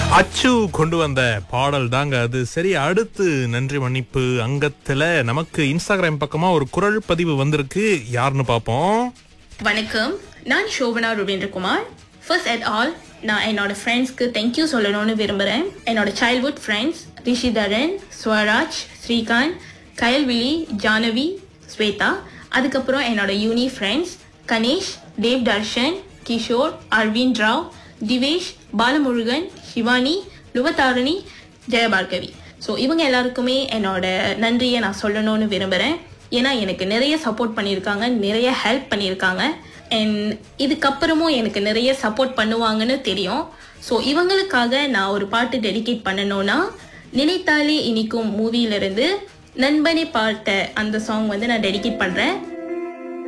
அச்சு கொண்டு வந்த பாடல் தாங்க அது சரி அடுத்து நன்றி மன்னிப்பு அங்கத்துல நமக்கு இன்ஸ்டாகிராம் பக்கமா ஒரு குரல் பதிவு வந்திருக்கு யாருன்னு பாப்போம் வணக்கம் நான் Shobana Rupendrakumar first at all நான் என்னோட ஃப்ரெண்ட்ஸ்க்கு தேங்க்யூ சொல்லணும்னு விரும்புகிறேன் என்னோட சைல்ட்ஹுட் ஃப்ரெண்ட்ஸ் ரிஷிதரன் ஸ்வராஜ் ஸ்ரீகாந்த் கயல்விழி ஜானவி ஸ்வேதா அதுக்கப்புறம் என்னோட uni friends Ganesh Dev Darshan Kishore Aravind Rao Thivesh Balamurugan Shivani Luvadharani Jayabhargavi so இவங்க எல்லாருக்குமே என்னோட நன்றியை நான் சொல்லணும்னு விரும்புகிறேன் ஏன்னா எனக்கு நிறைய சப்போர்ட் பண்ணியிருக்காங்க நிறைய ஹெல்ப் பண்ணியிருக்காங்க அண்ட் இதுக்கப்புறமும் எனக்கு நிறைய சப்போர்ட் பண்ணுவாங்கன்னு தெரியும் ஸோ இவங்களுக்காக நான் ஒரு பாட்டு டெடிகேட் பண்ணணும்னா நினைத்தாலே இனிக்கும் மூவியிலிருந்து நண்பனை பார்த்த அந்த சாங் வந்து நான் டெடிகேட் பண்ணுறேன்